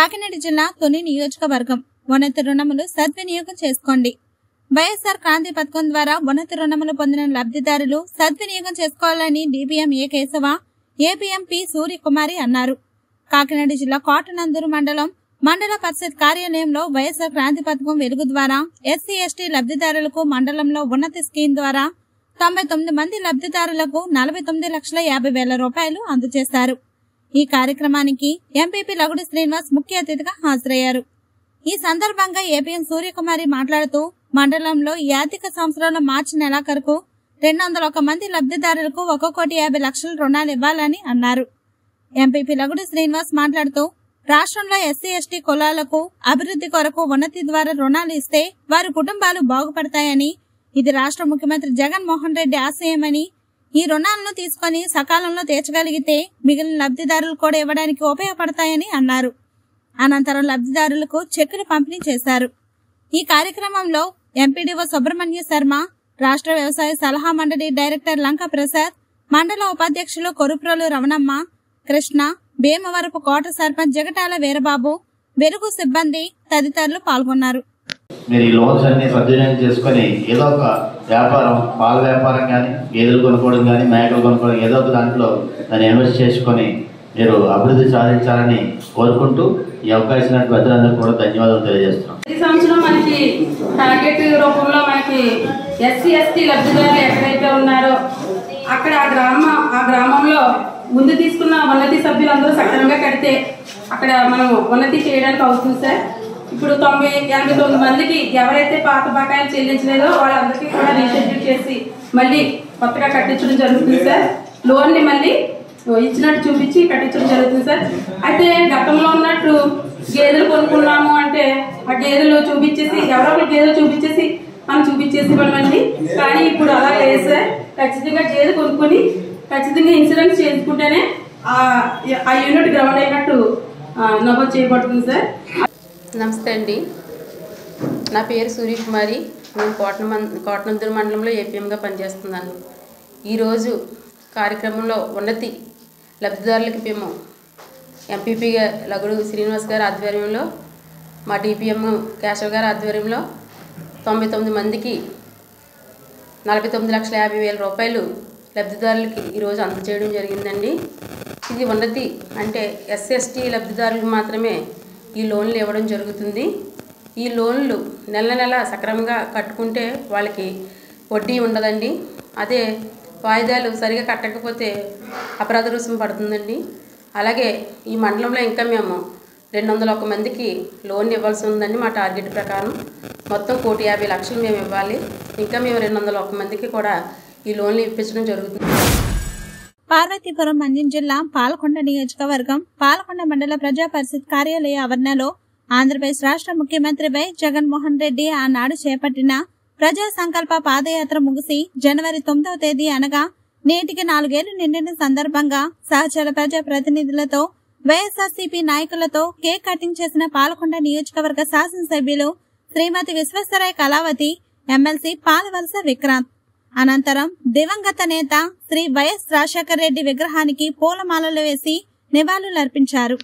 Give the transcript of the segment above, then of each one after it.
కాకినాడ జిల్లా తుని నియోజకవర్గం ఉన్నత రుణములు సద్వినియోగం చేసుకోండి వైఎస్ఆర్ క్రాంతి పథకం ద్వారా ఉన్నత రుణములు పొందిన లబ్ధిదారులు సద్వినియోగం చేసుకోవాలని DBM A Keshava APM P Suryakumari అన్నారు కాకినాడ జిల్లా కోటనందూరు మండలం మండల పరిషత్ కార్యాలయంలో వైఎస్ఆర్ క్రాంతి పథకం వెలుగు ద్వారా ఎస్సీ ఎస్టీ లబ్ధిదారులకు మండలంలో ఉన్నతి స్కీమ్ ద్వారా తొంభై తొమ్మిది మంది లబ్ధిదారులకు నలభై తొమ్మిది లక్షల యాభై వేల రూపాయలు అందజేశారు ఈ కార్యక్రమానికి ఎంపీపీ లగుడు శ్రీనివాస్ ముఖ్య అతిథిగా హాజరయ్యారు ఈ సందర్భంగా ఏపీఎం సూర్యకుమారి మాట్లాడుతూ మండలంలో ఈ ఆర్థిక సంవత్సరంలో మార్చి నెలాఖరుకు రెండు వందల ఒక మంది లబ్ధిదారులకు ఒక కోటి యాభై లక్షల రుణాలు ఇవ్వాలని అన్నారు ఎంపీపీ లగుడు శ్రీనివాస్ మాట్లాడుతూ రాష్ట్రంలో ఎస్సీ ఎస్టీ కులాలకు అభివృద్ధి కొరకు ఉన్నతి ద్వారా రుణాలు ఇస్తే వారి కుటుంబాలు బాగుపడతాయని ఇది రాష్ట్ర ముఖ్యమంత్రి జగన్మోహన్ రెడ్డి ఆశయమని ఈ రుణాలను తీసుకొని సకాలంలో తీర్చగలిగితే మిగిలిన లబ్ధిదారులు కూడా ఇవ్వడానికి ఉపయోగపడతాయని అన్నారు అనంతరం లబ్ధిదారులకు చెక్కులు పంపిణీ చేశారు ఈ కార్యక్రమంలో ఎంపీడీఓ సుబ్రహ్మణ్య శర్మ రాష్ట్ర వ్యవసాయ సలహా మండలి డైరెక్టర్ లంక ప్రసాద్ మండల ఉపాధ్యక్షులు కొరుప్రోలు రమణమ్మ కృష్ణ భీమవరపు కోట సర్పంచ్ జగటాల వీరబాబు వెలుగు సిబ్బంది తదితరులు పాల్గొన్నారు మీరు ఈ లోన్స్ అన్ని సద్వినియోగం చేసుకొని ఏదో ఒక వ్యాపారం పాల వ్యాపారం కానీ గేదెలు కొనుక్కోవడం కానీ మేకలు కొనుక్కోవడం ఏదో ఒక దాంట్లో దాన్ని ఇన్వెస్ట్ చేసుకొని మీరు అభివృద్ధి సాధించాలని కోరుకుంటూ ఈ అవకాశం ఇచ్చినటువంటి పెద్దలందరికీ కూడా ధన్యవాదాలు తెలియజేస్తున్నాం ప్రతి సంవత్సరం మనకి టార్గెట్ రూపంలో మనకి ఎస్సీ ఎస్టీ లబ్ధిదారులు ఎక్కడైతే ఉన్నారో అక్కడ ఆ గ్రామ ఆ గ్రామంలో ముందు తీసుకున్న ఉన్నతి సభ్యులందరూ సక్రమంగా కడితే అక్కడ మనం ఉన్నతి చేయడానికి అవుతుంది సార్ ఇప్పుడు తొంభై ఎనభై తొమ్మిది మందికి ఎవరైతే పాత బకాయిలు చెల్లించలేదో వాళ్ళందరికీ కూడా రీషెడ్యూల్ చేసి మళ్ళీ కొత్తగా కట్టించడం జరుగుతుంది సార్ లోన్ని మళ్ళీ ఇచ్చినట్టు చూపించి కట్టించడం జరుగుతుంది సార్ అయితే గతంలో ఉన్నట్టు గేదెలు కొనుక్కున్నాము అంటే ఆ గేదెలు చూపించేసి ఎవరో ఒకరు గేదెలు చూపించేసి మనం చూపించేసి ఇవ్వమండి కానీ ఇప్పుడు అలా లేదు సార్ ఖచ్చితంగా గేదె కొనుక్కొని ఖచ్చితంగా ఇన్సూరెన్స్ చేసుకుంటేనే ఆ ఆ యూనిట్ గ్రౌండ్ అయినట్టు ఆ, నమోదు చేయబడుతుంది సార్ నమస్తే అండి నా పేరు సూర్యకుమారి నేను కోటన మం కోటనందూరు మండలంలో ఏపీఎంగా పనిచేస్తున్నాను ఈరోజు కార్యక్రమంలో ఉన్నతి లబ్ధిదారులకి మేము ఎంపీపీగా లగుడు శ్రీనివాస్ గారి ఆధ్వర్యంలో మా డిపిఎం కేశవ్ గారి ఆధ్వర్యంలో తొంభై తొమ్మిది మందికి నలభై తొమ్మిది లక్షల యాభై వేల రూపాయలు లబ్ధిదారులకి ఈరోజు అందజేయడం జరిగిందండి ఇది ఉన్నతి అంటే ఎస్ఎస్టీ లబ్ధిదారులకు మాత్రమే ఈ లోన్లు ఇవ్వడం జరుగుతుంది ఈ లోన్లు నెల నెల సక్రమంగా కట్టుకుంటే వాళ్ళకి వడ్డీ ఉండదండి అదే వాయిదాలు సరిగా కట్టకపోతే అపరాధ రుసుము పడుతుందండి అలాగే ఈ మండలంలో ఇంకా మేము రెండు వందల ఒక మందికి లోన్ ఇవ్వాల్సి ఉందండి మా టార్గెట్ ప్రకారం మొత్తం కోటి యాభై లక్షలు మేము ఇవ్వాలి ఇంకా మేము రెండు వందల ఒక మందికి కూడా ఈ లోన్లు ఇప్పించడం జరుగుతుంది పార్వతీపురం మండ్యం జిల్లా పాలకొండ నియోజకవర్గం పాలకొండ మండల ప్రజా పరిషత్ కార్యాలయ ఆవరణలో ఆంధ్రప్రదేశ్ రాష్ట్ర ముఖ్యమంత్రి వై జగన్మోహన్ రెడ్డి ఆనాడు చేపట్టిన ప్రజా సంకల్ప పాదయాత్ర ముగిసి జనవరి తొమ్మిదవ తేదీ అనగా నేటికి నాలుగేళ్లు నిండిన సందర్భంగా సహచర ప్రజా ప్రతినిధులతో వైఎస్ఆర్సీపీ నాయకులతో కేక్ కటింగ్ చేసిన పాలకొండ నియోజకవర్గ శాసనసభ్యులు శ్రీమతి విశ్వేశ్వరయ్య కళావతి ఎమ్మెల్సీ పాలవలస విక్రాంత్ అనంతరం దివంగత నేత శ్రీ వైఎస్ రాజశేఖర రెడ్డి విగ్రహానికి పూలమాలలు వేసి నివాళులర్పించారు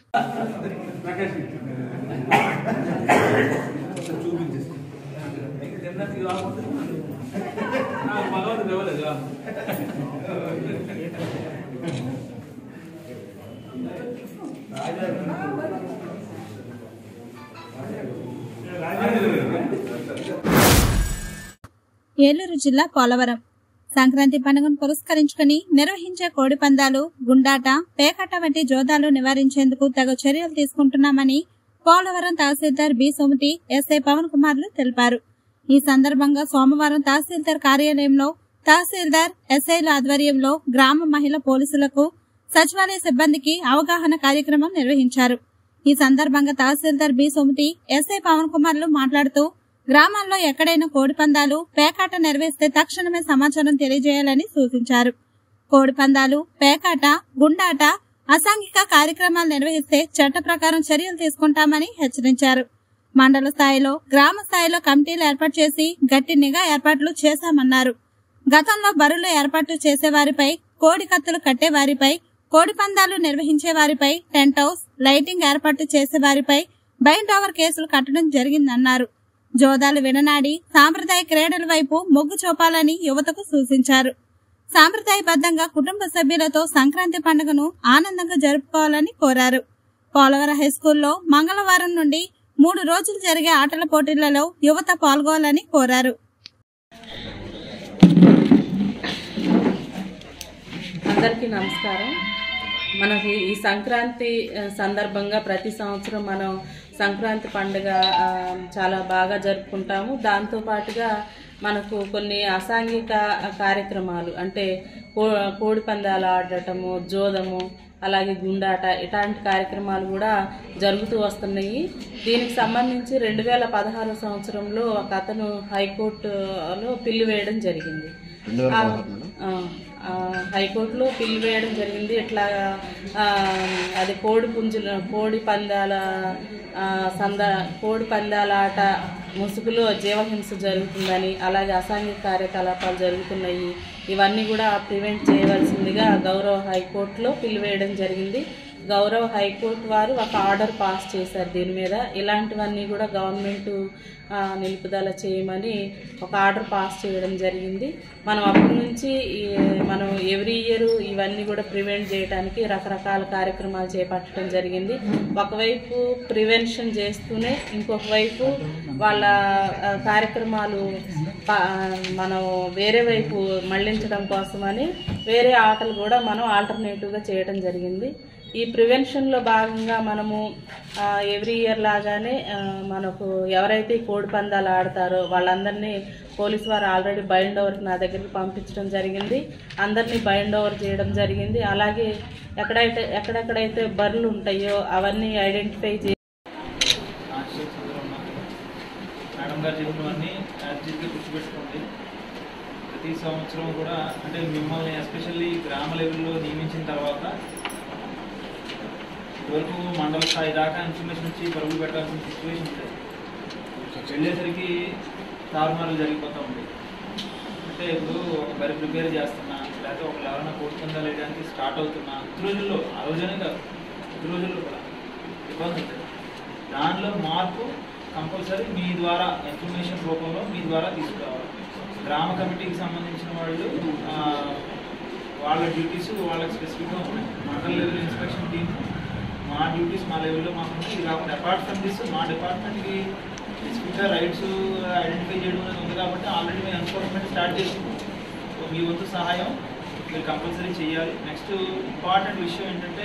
ఏలూరు జిల్లా పోలవరం సంక్రాంతి పండుగను పురస్కరించుకుని నిర్వహించే కోడి పందాలు గుండాట పేకాట వంటి జోదాలు నివారించేందుకు తగు చర్యలు తీసుకుంటున్నామని పోలవరం తహసీల్దార్ బి సుమతి ఎస్ఐ పవన్ కుమార్లు తెలిపారు ఈ సందర్భంగా సోమవారం తహసీల్దార్ కార్యాలయంలో తహసీల్దార్ ఎస్ఐల ఆధ్వర్యంలో గ్రామ మహిళ పోలీసులకు సచివాలయ సిబ్బందికి అవగాహన కార్యక్రమం నిర్వహించారు ఈ సందర్భంగా తహసీల్దార్ బి సుమతి ఎస్ఐ పవన్ కుమార్లు మాట్లాడుతూ గ్రామాల్లో ఎక్కడైనా కోడి పందాలు పేకాట నిర్వహిస్తే తక్షణమే సమాచారం తెలియజేయాలని సూచించారు కోడి పందాలు పేకాట గుండాట అసాంఘిక కార్యక్రమాలు నిర్వహిస్తే చట్ట ప్రకారం చర్యలు తీసుకుంటామని హెచ్చరించారు మండల స్థాయిలో గ్రామ స్థాయిలో కమిటీలు ఏర్పాటు చేసి గట్టి నిఘా ఏర్పాట్లు చేశామన్నారు గతంలో బరులు ఏర్పాట్లు చేసేవారిపై కోడి కత్తులు కట్టేవారిపై కోడి పందాలు నిర్వహించే వారిపై టెంట్ హౌస్ లైటింగ్ ఏర్పాటు చేసే వారిపై బైండ్ ఓవర్ కేసులు కట్టడం జరిగిందన్నారు జోదాలు విననాడి సాంప్రదాయ క్రీడల వైపు మొగ్గు చూపాలని యువతకు సూచించారు సాంప్రదాయబద్ధంగా కుటుంబ సభ్యులతో సంక్రాంతి పండుగను ఆనందంగా జరుపుకోవాలని కోరారు పోలవరం హై స్కూల్లో మంగళవారం నుండి మూడు రోజులు జరిగే ఆటల పోటీలలో యువత పాల్గొనాలని కోరారు అందరికీ నమస్కారం మనకి ఈ సంక్రాంతి ఆ, సందర్భంగా ప్రతి సంవత్సరం మనం సంక్రాంతి పండుగ ఆ, చాలా బాగా జరుపుకుంటాము దాంతో పాటుగా మనకు కొన్ని అసాంఘిక కార్యక్రమాలు అంటే కో కోడి పందాలు ఆడటము జోదము అలాగే గుండాట ఇలాంటి కార్యక్రమాలు కూడా జరుగుతూ వస్తున్నాయి దీనికి సంబంధించి రెండు వేల పదహారు సంవత్సరంలో ఒక అతను హైకోర్టులో పిల్లి వేయడం జరిగింది ఆ, ఆ, ఆ, హైకోర్టులో పిల్లి వేయడం జరిగింది ఇట్లా ఆ, అది కోడి పుంజుల కోడి పందాల ఆ, సంద కోడి పందాల ఆట ముసుగులో జీవహింస జరుగుతుందని అలాగే అసాంఘిక కార్యకలాపాలు జరుగుతున్నాయి ఇవన్నీ కూడా ప్రివెంట్ చేయవలసిందిగా గౌరవ హైకోర్టులో పిలివేయడం జరిగింది గౌరవ హైకోర్టు వారు ఒక ఆర్డర్ పాస్ చేశారు దీని మీద ఇలాంటివన్నీ కూడా గవర్నమెంట్ ఆ, నిలుపుదల చేయమని ఒక ఆర్డర్ పాస్ చేయడం జరిగింది మనం అప్పటి నుంచి ఈ మనం ఎవ్రీ ఇయర్ ఇవన్నీ కూడా ప్రివెంట్ చేయడానికి రకరకాల కార్యక్రమాలు చేపట్టడం జరిగింది ఒకవైపు ప్రివెన్షన్ చేస్తూనే ఇంకొక వైపు వాళ్ళ ఆ, కార్యక్రమాలు ప- మనం వేరే వైపు మళ్ళించడం కోసమని వేరే ఆటలు కూడా మనం ఆల్టర్నేటివ్గా చేయడం జరిగింది ఈ ప్రివెన్షన్లో భాగంగా మనము ఎవ్రీ ఇయర్ లాగానే ఆ, మనకు ఎవరైతే ఈ కోడి పందాలు ఆడతారో వాళ్ళందరినీ పోలీస్ వారు ఆల్రెడీ బైండ్ ఓవర్ నా దగ్గరికి పంపించడం జరిగింది అందరినీ బైండ్ ఓవర్ చేయడం జరిగింది అలాగే ఎక్కడైతే ఎక్కడెక్కడైతే బర్రెలు ఉంటాయో అవన్నీ ఐడెంటిఫై చే కాన్స్టిట్యూన్స్ అందరూ ఉన్నారు మేడం గారు చెప్పినవన్నీ యాక్టివ్గా గుర్తుపెట్టుకోండి ప్రతి సంవత్సరం కూడా అంటే మిమ్మల్ని ఎస్పెషల్లీ గ్రామ లెవెల్లో నియమించిన తర్వాత ఇదివరకు మండల స్థాయి దాకా ఇన్ఫర్మేషన్ ఇచ్చి పరుగులు పెట్టాల్సిన సిచ్యువేషన్ ఉంటుంది వెళ్ళేసరికి తారుమారులు జరిగిపోతూ ఉంది అంటే ఇప్పుడు ఒక బరి ప్రిపేర్ చేస్తున్నా లేకపోతే ఒక ఎవరైనా కోరుకుందా లేడానికి స్టార్ట్ అవుతున్నా ఈ రోజుల్లో ఆ రోజునే కాదు ఈ రోజుల్లో కూడా ఇబ్బంది ఉంటుంది దానిలో మార్పు కంపల్సరీ మీ ద్వారా ఇన్ఫర్మేషన్ రూపంలో మీ ద్వారా తీసుకురావాలి గ్రామ కమిటీకి సంబంధించిన వాళ్ళు ఆ, వాళ్ళ డ్యూటీస్ వాళ్ళకి స్పెసిఫిక్గా ఉన్నాయి మండల లెవెల్ ఇన్స్పెక్షన్ టీమ్ మా డ్యూటీస్ మా లెవెల్లో మాకు ఉన్నాయి ఇది కాకుండా అపార్ట్ ఫ్రమ్ దిస్ మా డిపార్ట్మెంట్కి స్పెసిఫిక్గా రైట్స్ ఐడెంటిఫై చేయడం అనేది ఉంది కాబట్టి ఆల్రెడీ మేము ఎన్ఫోర్స్మెంట్ స్టార్ట్ చేసింది సో మీ వంతు సహాయం మీరు కంపల్సరీ చేయాలి నెక్స్ట్ ఇంపార్టెంట్ విషయం ఏంటంటే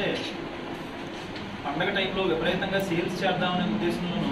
పండగ టైంలో విపరీతంగా సేల్స్ చేద్దామనే ఉద్దేశంలోనూ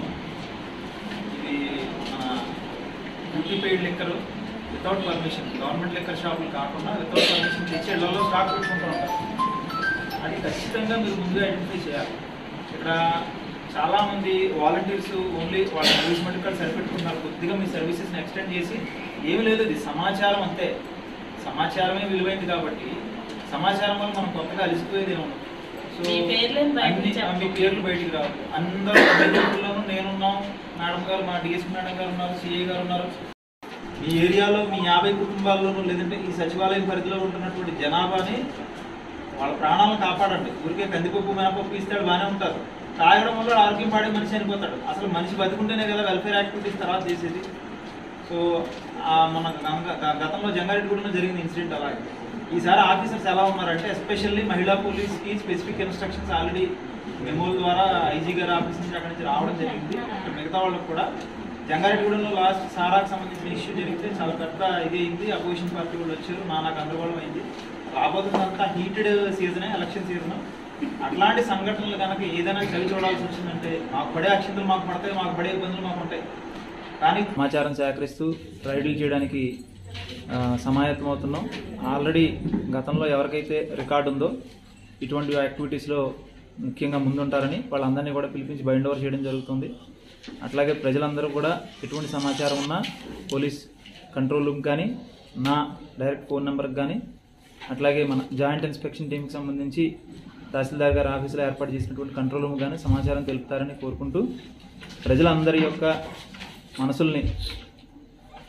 ఇది మన duty paid liquor without permission government liquor షాపులు కాకుండా వితౌట్ పర్మిషన్ తెచ్చి ఇళ్లలో స్టాక్ పెట్టుకుంటూ ఉంటారు అది ఖచ్చితంగా మీరు ముందుగా ఐడెంటిఫై చేయాలి ఇక్కడ చాలామంది వాలంటీర్స్ ఓన్లీ వాళ్ళ సర్వీస్ మటుకు ఇక్కడ సరిపెట్టుకుంటున్నారు కొద్దిగా మీ సర్వీసెస్ని ఎక్స్టెండ్ చేసి ఏమీ లేదు ఇది సమాచారం అంతే సమాచారమే విలువైంది కాబట్టి సమాచారం వల్ల మనం కొత్తగా అలిసిపోయేది ఏమి ఉండదు సో మీ పేర్లేం బయటికి అన్ని- చెప్పకు. మీ పేర్లు బయటికి రావు అందరూ అన్నింటిలోనూ నేనున్నాం మేడం గారు మా డిఎస్పీ మేడం గారు ఉన్నారు సిఐ గారు ఉన్నారు మీ ఏరియాలో మీ యాభై కుటుంబాల్లోనూ లేదంటే ఈ సచివాలయం పరిధిలో ఉంటున్నటువంటి జనాభాని వాళ్ళ ప్రాణాలను కాపాడండి ఊరికే కందిపప్పు మేనపప్పు ఇస్తాడు బాగానే ఉంటారు తాగడం వల్ల ఆరోగ్యం పాడే మనిషి చనిపోతాడు అసలు మనిషి బతుకుంటేనే కదా వెల్ఫేర్ యాక్టివిటీస్ తర్వాత చేసేది సో ఆ మన గంగ- గ- గతంలో జంగారెడ్డిగూడలో జరిగిన ఇన్సిడెంట్ అలాగే ఈసారి ఆఫీసర్స్ ఎలా ఉన్నారంటే ఎస్పెషల్లీ మహిళా పోలీస్కి స్పెసిఫిక్ ఇన్స్ట్రక్షన్స్ ఆల్రెడీ మెమోల ద్వారా ఐజీ గారి ఆఫీస్ నుంచి అక్కడి నుంచి రావడం జరిగింది ఇక్కడ మిగతా వాళ్ళకి కూడా జంగారెడ్డిగూడెంలో లాస్ట్ సారాకు సంబంధించిన ఇష్యూ జరిగితే చాలా పెద్ద ఇది అయింది అపోజిషన్ పార్టీ వాళ్ళు వచ్చారు నానా గందరగోళం అయింది రాబోతుందంతా హీటెడ్ సీజనే ఎలక్షన్ సీజన్ అట్లాంటి సంఘటనలు కనుక ఏదైనా చవి చూడాల్సి వచ్చిందంటే మాకు పడే అక్షంతలు మాకు పడతాయి మాకు పడే ఇబ్బందులు మాకు ఉంటాయి కానీ సమాచారం సేకరిస్తూ రైడ్లు చేయడానికి ఆ, సమాయత్తమవుతున్నాం ఆల్రెడీ గతంలో ఎవరికైతే రికార్డు ఉందో ఇటువంటి యాక్టివిటీస్లో ముఖ్యంగా ముందుంటారని వాళ్ళందరినీ కూడా పిలిపించి బైండ్ ఓవర్ చేయడం జరుగుతుంది అట్లాగే ప్రజలందరూ కూడా ఎటువంటి సమాచారం ఉన్నా పోలీస్ కంట్రోల్ రూమ్ కానీ నా డైరెక్ట్ ఫోన్ నెంబర్కి కానీ అట్లాగే మన జాయింట్ ఇన్స్పెక్షన్ టీంకి సంబంధించి తహసీల్దార్ గారి ఆఫీసులో ఏర్పాటు చేసినటువంటి కంట్రోల్ రూమ్ కానీ సమాచారం తెలుపుతారని కోరుకుంటూ ప్రజలందరి యొక్క మనసుల్ని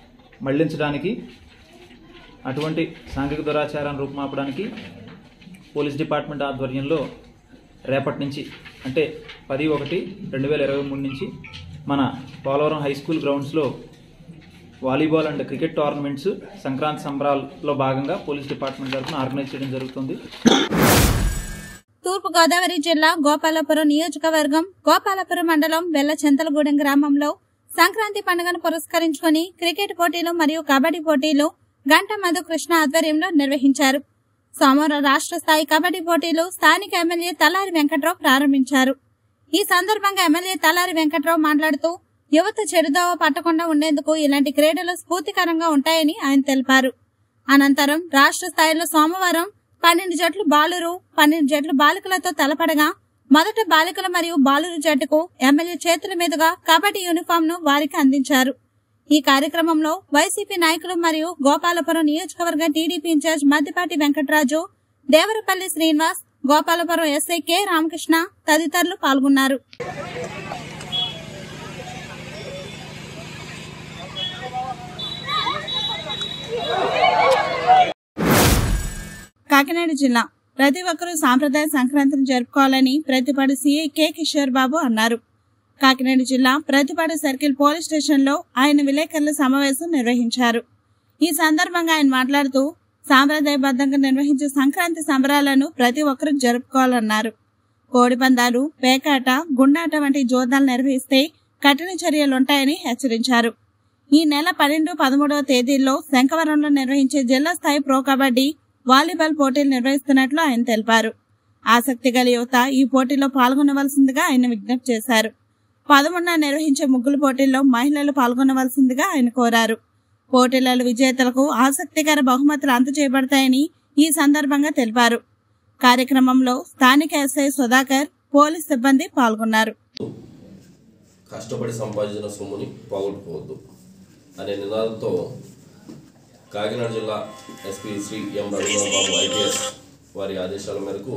మళ్లించడానికి అటువంటి సాంఘిక దురాచారాన్ని రూపుమాపడానికి పోలీస్ డిపార్ట్మెంట్ ఆధ్వర్యంలో రేపటి నుంచి అంటే పది ఒకటి రెండు వేల ఇరవై మూడు నుంచి మన పోలవరం హై స్కూల్ గ్రౌండ్స్లో volleyball and cricket tournaments Sankranti సంబరాల్లో భాగంగా పోలీస్ డిపార్ట్మెంట్ తరఫున ఆర్గనైజ్ చేయడం జరుగుతుంది తూర్పు గోదావరి జిల్లా గోపాలపురం నియోజకవర్గం గోపాలపురం మండలం బెల్ల చింతలగూడెం గ్రామంలో సంక్రాంతి పండుగను పురస్కరించుకుని క్రికెట్ పోటీలు మరియు కబడ్డీ పోటీలు గంట మధు కృష్ణ ఆధ్వర్యంలో నిర్వహించారు సోమవారం రాష్ట్ర స్థాయి కబడ్డీ పోటీలు స్థానిక ఎమ్మెల్యే తలారి వెంకట్రావు ప్రారంభించారు ఈ సందర్భంగా ఎమ్మెల్యే తలారి వెంకట్రావు మాట్లాడుతూ యువత చెడుదోవ పట్టకుండా ఉండేందుకు ఇలాంటి క్రీడలు స్ఫూర్తికరంగా ఉంటాయని ఆయన తెలిపారు అనంతరం రాష్ట్ర స్థాయిలో సోమవారం పన్నెండు జట్లు బాలురు పన్నెండు జట్లు బాలికలతో తలపడగా మొదట బాలికల మరియు బాలురు జట్టుకు ఎమ్మెల్యే చేతుల మీదుగా కబడ్డీ యూనిఫామ్ ను వారికి అందించారు ఈ కార్యక్రమంలో వైసీపీ నాయకులు మరియు గోపాలపురం నియోజకవర్గ TDP in-charge Maddipati Venkataraju Devarapalli Srinivas Gopalapuram SI K Ramakrishna తదితరులు పాల్గొన్నారు కాకినాడ జిల్లా ప్రతి ఒక్కరూ సాంప్రదాయ సంక్రాంతిని జరుపుకోవాలని ప్రతిపాడు సీఐ కె కిషోర్ బాబు అన్నారు కాకినాడ జిల్లా ప్రతిపాడు సర్కిల్ పోలీస్ స్టేషన్లో ఆయన విలేకరుల సమావేశం నిర్వహించారు ఈ సందర్భంగా ఆయన మాట్లాడుతూ సాంప్రదాయబద్ధంగా నిర్వహించే సంక్రాంతి సంబరాలను ప్రతి ఒక్కరూ జరుపుకోవాలన్నారు కోడిపందాలు పేకాట గుండాట వంటి జోదాలు నిర్వహిస్తే కఠిన చర్యలుంటాయని హెచ్చరించారు ఈ నెల పన్నెండు పదమూడవ తేదీల్లో శంఖవరంలో నిర్వహించే జిల్లా స్థాయి ప్రో కబడ్డీ వాలీబాల్ పోటీలు నిర్వహిస్తున్నట్లు ఆయన తెలిపారు ఆసక్తి గల యువత ఈ పోటీలో పాల్గొనవలసిందిగా ఆయన విజ్ఞప్తి చేశారు పదమూడున నిర్వహించే ముగ్గులు పోటీల్లో మహిళలు పాల్గొనవలసిందిగా ఆయన కోరారు పోటీలలో విజేతలకు ఆసక్తికర బహుమతులు అందజేయబడతాయని ఈ సందర్భంగా తెలిపారు కార్యక్రమంలో స్థానిక ఎస్ఐ సుధాకర్ పోలీస్ సిబ్బంది పాల్గొన్నారు కష్టపడి సంపాదించిన సొమ్ముని పోగొట్టుకోవద్దు అనే నినాదంతో కాకినాడ జిల్లా SP Shri M Raghunathababu IPS వారి ఆదేశాల మేరకు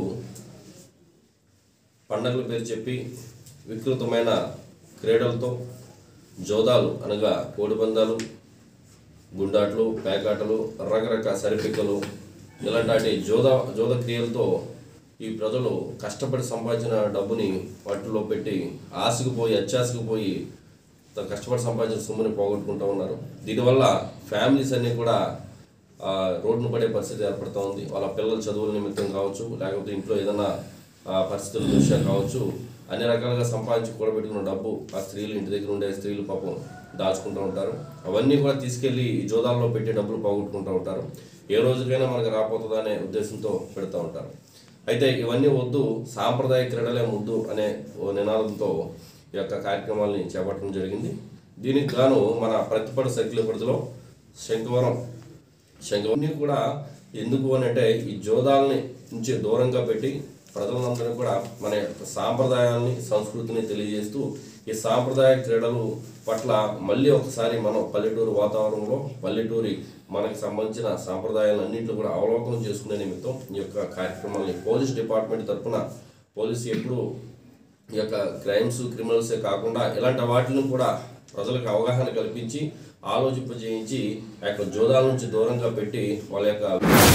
పండగల పేరు చెప్పి వికృతమైన క్రీడలతో జోదాలు అనగా కోడిపందాలు గుండాట్లు పేకాటలు రకరకాల సరిపిక్కలు ఇలాంటి జోద జోద క్రియలతో ఈ ప్రజలు కష్టపడి సంపాదించిన డబ్బుని వాటిలో పెట్టి ఆశకు పోయి అత్యాశకు పోయి త- కష్టపడి సంపాదించిన సొమ్ముని పోగొట్టుకుంటూ ఉన్నారు దీనివల్ల ఫ్యామిలీస్ అన్నీ కూడా ఆ, రోడ్డును పడే పరిస్థితి ఏర్పడుతూ ఉంది వాళ్ళ పిల్లల చదువుల నిమిత్తం కావచ్చు లేకపోతే ఇంట్లో ఏదైనా ఆ, పరిస్థితుల దృష్ట్యా కావచ్చు అన్ని రకాలుగా సంపాదించి కూడబెట్టుకున్న డబ్బు ఆ స్త్రీలు ఇంటి దగ్గర ఉండే స్త్రీలు పాపం దాచుకుంటూ ఉంటారు అవన్నీ కూడా తీసుకెళ్లి ఈ జోదాల్లో పెట్టి డబ్బులు పోగొట్టుకుంటూ ఉంటారు ఏ రోజుకైనా మనకు రాపోతుందా అనే ఉద్దేశంతో పెడతా ఉంటారు అయితే ఇవన్నీ వద్దు సాంప్రదాయ క్రీడలే ముద్దు అనే ఓ నినాదంతో ఈ యొక్క కార్యక్రమాల్ని చేపట్టడం జరిగింది దీనికి గాను మన ప్రతిపడ సర్కిల్ పరిధిలో శంకవరం శంకవరం కూడా ఎందుకు అని అంటే ఈ జోదాలని నుంచి దూరంగా పెట్టి ప్రజలందరినీ కూడా మన యొక్క సాంప్రదాయాల్ని సంస్కృతిని తెలియజేస్తూ ఈ సాంప్రదాయ క్రీడలు పట్ల మళ్ళీ ఒకసారి మనం పల్లెటూరు వాతావరణంలో పల్లెటూరి మనకి సంబంధించిన సాంప్రదాయాలన్నింటినీ కూడా అవలోకనం చేసుకునే నిమిత్తం ఈ యొక్క కార్యక్రమాన్ని పోలీస్ డిపార్ట్మెంట్ తరఫున పోలీసు ఎప్పుడు ఈ యొక్క క్రైమ్స్ క్రిమినల్సే కాకుండా ఇలాంటి వాటిని కూడా ప్రజలకు అవగాహన కల్పించి ఆలోచింపజేయించి ఆ యొక్క జోదాల నుంచి దూరంగా పెట్టి వాళ్ళ యొక్క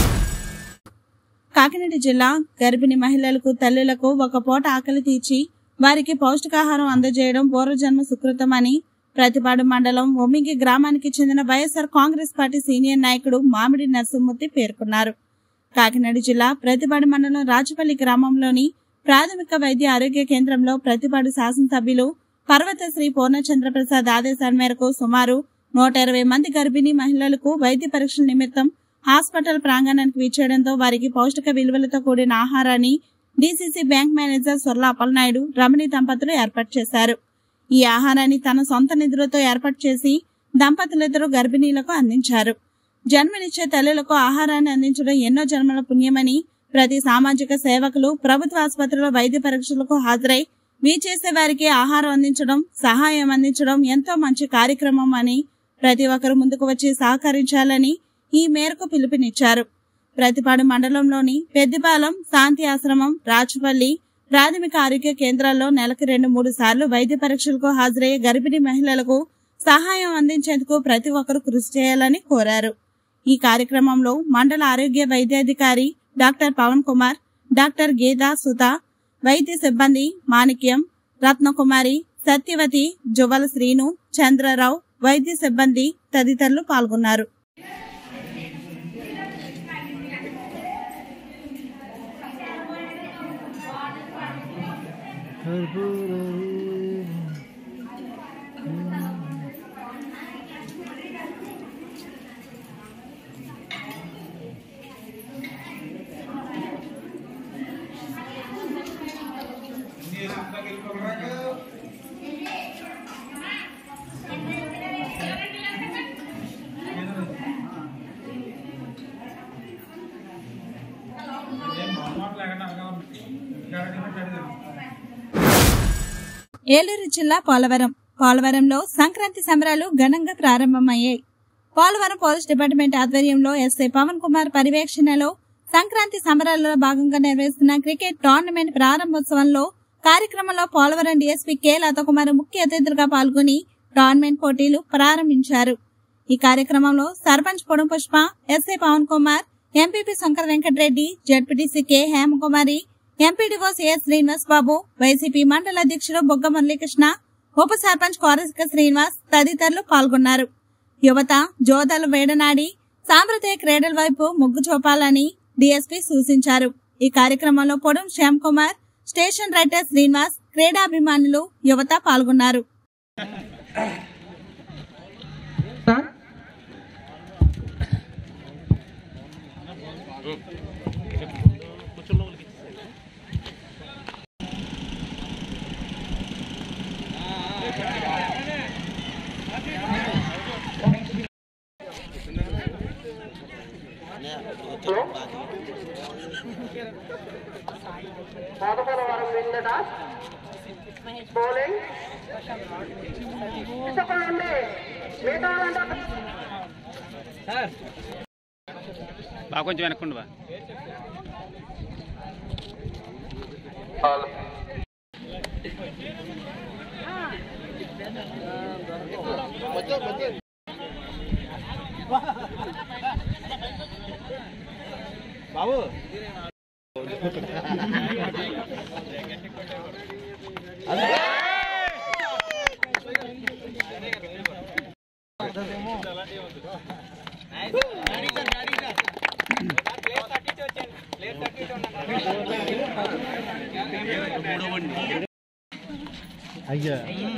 కాకినాడ జిల్లా గర్భిణీ మహిళలకు తల్లులకు ఒక పూట ఆకలి తీర్చి వారికి పౌష్టికాహారం అందజేయడం పూర్వజన్మ సుకృతమని ప్రతిపాడు మండలం ఒమ్మిగి గ్రామానికి చెందిన వైఎస్ఆర్ కాంగ్రెస్ పార్టీ సీనియర్ నాయకుడు మామిడి నరసింహమూర్తి పేర్కొన్నారు కాకినాడ జిల్లా ప్రతిపాడు మండలం రాజపల్లి గ్రామంలోని ప్రాథమిక వైద్య ఆరోగ్య కేంద్రంలో ప్రతిపాడు శాసనసభ్యులు పర్వత శ్రీ పూర్ణచంద్రప్రసాద్ ఆదేశాల మేరకు సుమారు నూట ఇరవై మంది గర్భిణీ మహిళలకు వైద్య పరీక్షల నిమిత్తం హాస్పిటల్ ప్రాంగణానికి విచ్చేయడంతో వారికి పౌష్టిక విలువలతో కూడిన ఆహారాన్ని DCC bank manager Sorla Appalanaidu Ramani దంపతులు ఏర్పాటు చేశారు ఈ ఆహారాన్ని తన సొంత నిధులతో ఏర్పాటు చేసి దంపతులిద్దరూ గర్భిణీలకు అందించారు జన్మనిచ్చే తల్లులకు ఆహారాన్ని అందించడం ఎన్నో జన్మల పుణ్యమని ప్రతి సామాజిక సేవకులు ప్రభుత్వ ఆసుపత్రిలో వైద్య పరీక్షలకు హాజరై వీ చేసే వారికి ఆహారం అందించడం సహాయం అందించడం ఎంతో మంచి కార్యక్రమం అని ప్రతి ఒక్కరు ముందుకు వచ్చి సహకరించాలని ఈ మేరకు పిలుపునిచ్చారు ప్రతిపాడు మండలంలోని పెద్దిపాలెం శాంతి ఆశ్రమం రాచుపల్లి ప్రాథమిక ఆరోగ్య కేంద్రాల్లో నెలకు రెండు మూడు సార్లు వైద్య పరీక్షలకు హాజరయ్యే గర్భిణీ మహిళలకు సహాయం అందించేందుకు ప్రతి ఒక్కరూ కృషి చేయాలని కోరారు ఈ కార్యక్రమంలో మండల ఆరోగ్య వైద్యాధికారి డాక్టర్ పవన్ కుమార్ డాక్టర్ గీతా సుధ వైద్య సిబ్బంది మాణిక్యం రత్నకుమారి సత్యవతి జువల శ్రీను చంద్రరావు వైద్య సిబ్బంది తదితరులు పాల్గొన్నారు ఏలూరు జిల్లా పోలవరం పోలవరంలో సంక్రాంతి సంబరాలు ఘనంగా ప్రారంభమయ్యాయి పోలవరం పోలీస్ డిపార్ట్మెంట్ ఆధ్వర్యంలో ఎస్ఐ పవన్ కుమార్ పర్యవేక్షణలో సంక్రాంతి సంబరాలలో భాగంగా నిర్వహిస్తున్న క్రికెట్ టోర్నమెంట్ ప్రారంభోత్సవంలో కార్యక్రమంలో పోలవరం డీఎస్పీ కె లతకుమార్ ముఖ్య అతిథులుగా పాల్గొని టోర్నమెంట్ పోటీలు ప్రారంభించారు ఈ కార్యక్రమంలో sarpanch Podam Pushpa SI Pavan Kumar MPP Shankar Venkatareddy ZPTC K Hemakumari MPDO CS Srinivas Babu YCP మండల అధ్యక్షుడు బొగ్గ మురళీకృష్ణ ఉప సర్పంచ్ కోరసిక శ్రీనివాస్ తదితరులు పాల్గొన్నారు యువత జోదలు వేడనాడి సాంప్రదాయ క్రీడల వైపు మొగ్గు చూపాలని డీఎస్పీ సూచించారు ఈ కార్యక్రమంలో పొడం శ్యామ్ కుమార్ స్టేషన్ రైటర్ శ్రీనివాస్ క్రీడాభిమానులు యువత పాల్గొన్నారు బాగా కొంచెం వెనక్కుండు బా బాబు అయ్యా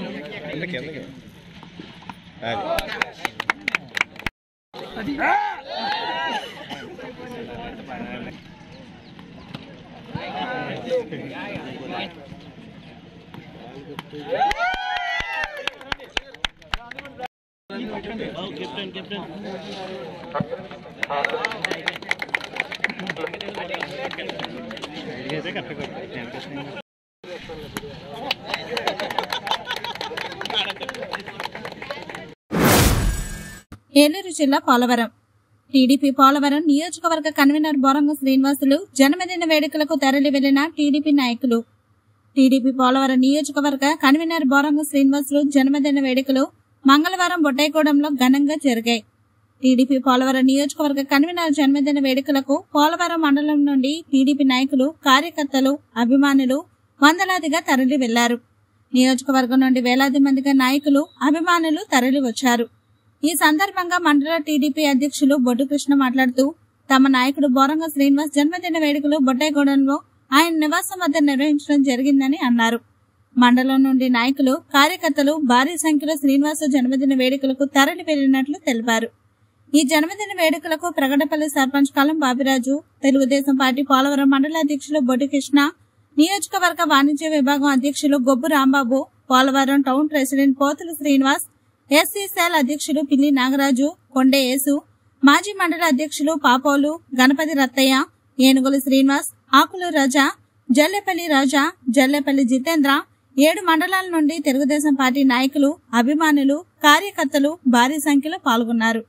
ఏలూరు జిల్లా పోలవరం టీడీపీ పోలవరం నియోజకవర్గ కన్వీనర్ బొరంగ శ్రీనివాసులు జన్మదిన వేడుకలకు తరలి వెళ్లిన టీడీపీ నాయకులు టీడీపీ పోలవరం నియోజకవర్గ కన్వీనర్ బొరంగ శ్రీనివాసులు జన్మదిన వేడుకలు మంగళవారం బొడ్డాయిగూడెంలో ఘనంగా జరిగాయి టీడీపీ పోలవరం నియోజకవర్గ కన్వీనర్ జన్మదిన వేడుకలకు పోలవరం మండలం నుండి టీడీపీ నాయకులు కార్యకర్తలు అభిమానులు వందలాదిగా తరలి వెళ్లారు నియోజకవర్గం నుండి వేలాది మందిగా నాయకులు అభిమానులు తరలి వచ్చారు ఈ సందర్భంగా మండల టీడీపీ అధ్యక్షులు బొడ్డు కృష్ణ మాట్లాడుతూ తమ నాయకుడు బోరంగ శ్రీనివాస్ జన్మదిన వేడుకలు బొడ్డాయిగూడెంలో ఆయన నివాసం వద్ద నిర్వహించడం జరిగిందని అన్నారు మండలం నుండి నాయకులు కార్యకర్తలు భారీ సంఖ్యలో శ్రీనివాస జన్మదిన వేడుకలకు తరలి వెళ్లినట్లు తెలిపారు ఈ జన్మదిన వేడుకలకు ప్రగడపల్లి సర్పంచ్ కలం బాబిరాజు తెలుగుదేశం పార్టీ పోలవరం మండల అధ్యక్షులు బొడ్డు కృష్ణ నియోజకవర్గ వాణిజ్య విభాగం అధ్యక్షులు Gobbu Rambabu Polavaram town president Pothula Srinivas SC cell అధ్యక్షులు పిల్లి నాగరాజు కొండే యేసు మాజీ మండల అధ్యక్షులు పాపోలు గణపతి రత్తయ్య ఏనుగుల శ్రీనివాస్ ఆకులు రాజా జల్లెపల్లి రాజా జల్లెపల్లి జితేంద్ర ఏడు మండలాల నుండి తెలుగుదేశం పార్టీ నాయకులు అభిమానులు కార్యకర్తలు భారీ సంఖ్యలో పాల్గొన్నారు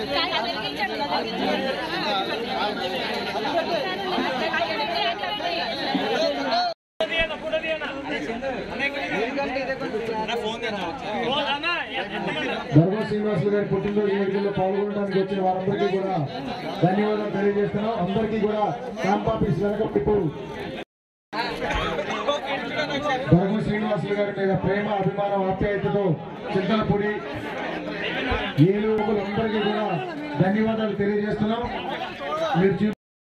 ధర్మ శ్రీనివాసులు గారి పుట్టినరోజు వేడుకల్లో పాల్గొనడానికి వచ్చిన వారందరికీ కూడా ధన్యవాదాలు తెలియజేస్తున్నాం అందరికీ కూడా క్యాంప్ ఆఫీస్ వెనక ఇప్పుడు ధర్మ శ్రీనివాసులు గారి మీద ప్రేమ అభిమానం ఆప్యాయతతో చింతలపూడి ఏలూరు అందరికీ కూడా ధన్యవాదాలు తెలియజేస్తున్నాం మీరు చూ-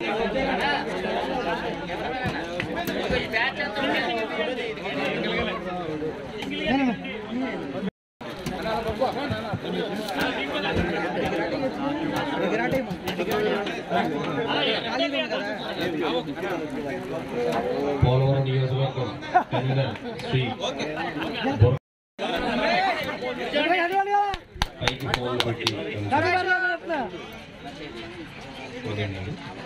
పోలవరం నియోజకవర్గం కన్వీనర్ శ్రీ బొర్- పైకి పోలు పెట్టి ఓకేనండి.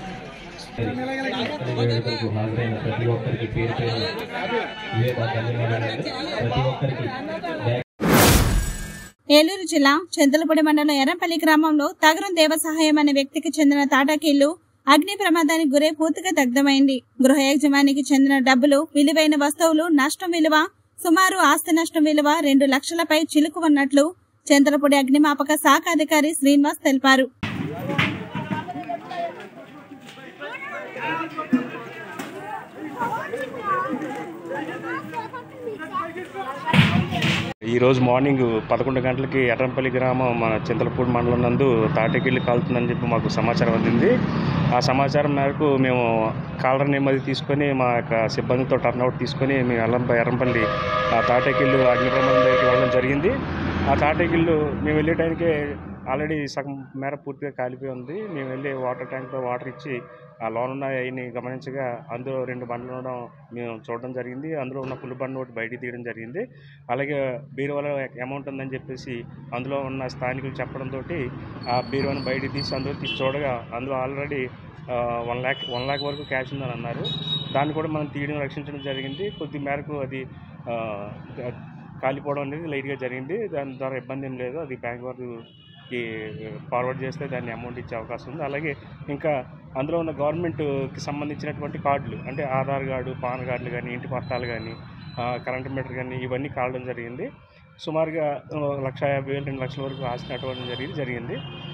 వేడుకలకు హాజరైన ప్రతి ఒక్కరికి పేరు పేరు వివేక ధన్యవాదాలు ప్రతి ఒక్కరికి బ్యాక్ ఏలూరు జిల్లా చింతలపూడి మండలం ఎర్రంపల్లి గ్రామంలో తగరం దేవసహాయం అనే వ్యక్తికి చెందిన టాటాకిల్లు అగ్ని ప్రమాదానికి గురై పూర్తిగా దగ్ధమైంది గృహ యజమానికి చెందిన డబ్బులు విలువైన వస్తువులు నష్టం విలువ సుమారు ఆస్తి నష్టం విలువ రెండు లక్షలపై చిలుకు ఉన్నట్లు చింతలపూడి అగ్నిమాపక శాఖ అధికారి శ్రీనివాస్ తెలిపారు ఈ రోజు మార్నింగ్ పదకొండు గంటలకి ఎర్రంపల్లి గ్రామం మన చింతలపూడి మండలం నందు తాటికెళ్ళి కాలుతుందని చెప్పి మాకు సమాచారం అందింది ఆ సమాచారం మేరకు మేము కాలర్ నెమ్మది తీసుకొని మా యొక్క సిబ్బందితో టర్న్అవుట్ తీసుకొని మేము ఎల్లం ఎర్రంపల్లి ఆ తాటకిల్లు అగ్ని ప్రమాదం దగ్గరికి వెళ్ళడం జరిగింది ఆ తాటకిల్లు మేము వెళ్ళే టైంకే ఆల్రెడీ సగం మేర పూర్తిగా కాలిపోయి ఉంది మేము వెళ్ళి వాటర్ ట్యాంక్తో వాటర్ ఇచ్చి ఆ లోన్ ఉన్న అవి గమనించగా అందులో రెండు బండ్లు ఉండడం మేము చూడడం జరిగింది అందులో ఉన్న పుల్లి బండి ఒకటి బయటికి తీయడం జరిగింది అలాగే బీరువాలో అమౌంట్ ఉందని చెప్పేసి అందులో ఉన్న స్థానికులు చెప్పడంతో ఆ బీరువాని బయటికి తీసి అందులో తీసి చూడగా అందులో already one lakh one lakh వరకు క్యాష్ ఉందని అన్నారు దాన్ని కూడా మనం తీయడం రక్షించడం జరిగింది కొద్ది మేరకు అది ఆ, కాలిపోవడం అనేది లైట్గా జరిగింది దాని ద్వారా ఇబ్బంది ఏం లేదు అది బ్యాంక్ వారికి ఫార్వర్డ్ చేస్తే దాన్ని అమౌంట్ ఇచ్చే అవకాశం ఉంది అలాగే ఇంకా అందులో ఉన్న గవర్నమెంట్కి సంబంధించినటువంటి కార్డులు అంటే ఆధార్ కార్డు పాన్ కార్డులు కానీ ఇంటి పట్టాలు కానీ కరెంట్ మీటర్ కానీ ఇవన్నీ కావడం జరిగింది సుమారుగా ఆ, లక్ష యాభై వేలు రెండు లక్షల వరకు ఆస్తి అటువంటి జరిగింది జరిగింది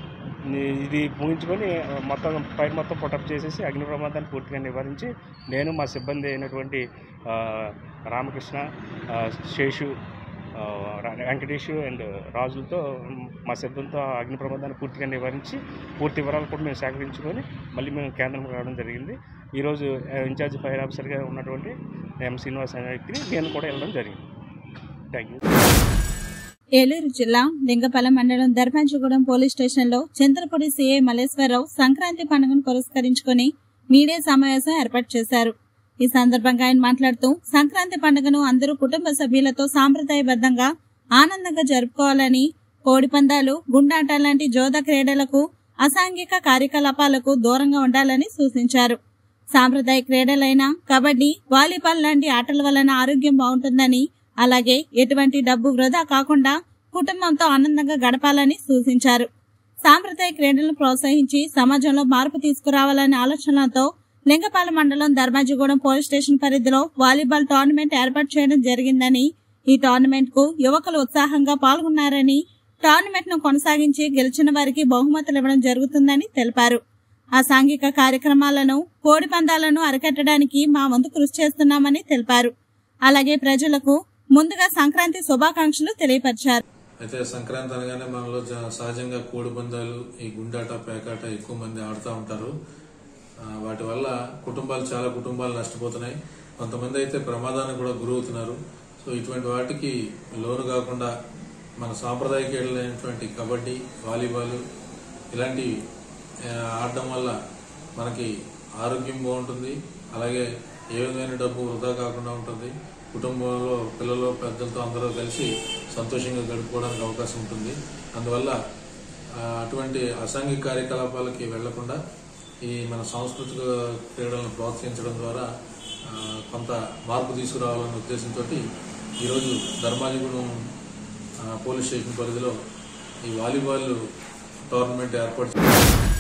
ఈ- ఇది ముగించుకొని ఆ, మొత్తం పైన మొత్తం పొటప్ చేసేసి అగ్ని ప్రమాదాన్ని పూర్తిగా నివారించి నేను మా సిబ్బంది అయినటువంటి ఆ, రామకృష్ణ ఆ, శేషు ఆ, రా- వెంకటేష్ అండ్ రాజులతో మ్, మా సిబ్బందితో ఆ అగ్ని ప్రమాదాన్ని పూర్తిగా నివారించి పూర్తి వివరాలు కూడా మేము సేకరించుకొని మళ్ళీ మేము కేంద్రం రావడం జరిగింది ఈరోజు ఆ, ఇన్ఛార్జ్ ఫైర్ ఆఫీసర్గా ఉన్నటువంటి ఎం శ్రీనివాస్ అనే వ్యక్తిని నేను కూడా వెళ్ళడం జరిగింది థ్యాంక్ యూ ఏలూరు జిల్లా లింగపల్లి మండలం ధర్మాజిగూడెం పోలీస్ స్టేషన్లో చింతలపూడి సీఐ మల్లేశ్వరరావు సంక్రాంతి పండుగను పురస్కరించుకొని మీడియా సమావేశం ఏర్పాటు చేశారు ఈ సందర్భంగా ఆయన మాట్లాడుతూ సంక్రాంతి పండుగను అందరూ కుటుంబ సభ్యులతో సాంప్రదాయబద్ధంగా ఆనందంగా జరుపుకోవాలని కోడి పందాలు గుండాట లాంటి జోద క్రీడలకు అసాంఘిక కార్యకలాపాలకు దూరంగా ఉండాలని సూచించారు సాంప్రదాయ క్రీడలైన కబడ్డీ వాలీబాల్ లాంటి ఆటల వలన ఆరోగ్యం బాగుంటుందని అలాగే ఎటువంటి డబ్బు వృధా కాకుండా కుటుంబంతో ఆనందంగా గడపాలని సూచించారు సాంప్రదాయ క్రీడలను ప్రోత్సహించి సమాజంలో మార్పు తీసుకురావాలనే ఆలోచనలతో లింగపాల మండలం ధర్మాజిగూడెం పోలీస్ స్టేషన్ పరిధిలో వాలీబాల్ టోర్నమెంట్ ఏర్పాటు చేయడం జరిగిందని ఈ టోర్నమెంట్ కు యువకులు ఉత్సాహంగా పాల్గొన్నారని టోర్నమెంట్ ను కొనసాగించి గెలిచిన వారికి బహుమతులు ఇవ్వడం జరుగుతుందని తెలిపారు ఆ సాంఘిక కార్యక్రమాలను కోడి పందాలను అరికట్టడానికి మా వంతు కృషి చేస్తున్నామని తెలిపారు అలాగే ప్రజలకు ముందుగా సంక్రాంతి శుభాకాంక్షలు తెలియపరిచారు అయితే సంక్రాంతి అనగానే మనలో జ- సహజంగా కోడి పందాలు ఈ గుండాట పేకాట ఎక్కువ మంది ఆడుతూ ఉంటారు ఆ, వాటి వల్ల కుటుంబాలు చాలా కుటుంబాలు నష్టపోతున్నాయి కొంతమంది అయితే ప్రమాదానికి కూడా గురవుతున్నారు సో ఇటువంటి వాటికి లోను కాకుండా మన సాంప్రదాయ క్రీడలైనటువంటి కబడ్డీ వాలీబాల్ ఇలాంటివి ఆ, ఆడడం వల్ల మనకి ఆరోగ్యం బాగుంటుంది అలాగే ఏ విధమైన డబ్బు వృధా కాకుండా ఉంటుంది కుటుంబంలో పిల్లలు పెద్దలతో అందరూ కలిసి సంతోషంగా గడుపుకోవడానికి అవకాశం ఉంటుంది అందువల్ల ఆ, అటువంటి అసాంఘిక కార్యకలాపాలకి వెళ్లకుండా ఈ మన సాంస్కృతిక క్రీడలను ప్రోత్సహించడం ద్వారా ఆ, కొంత మార్పు తీసుకురావాలనే ఉద్దేశంతో ఈరోజు ధర్మాజిగూడెం ఆ, పోలీస్ స్టేషన్ పరిధిలో ఈ వాలీబాల్ టోర్నమెంట్ ఏర్పాటు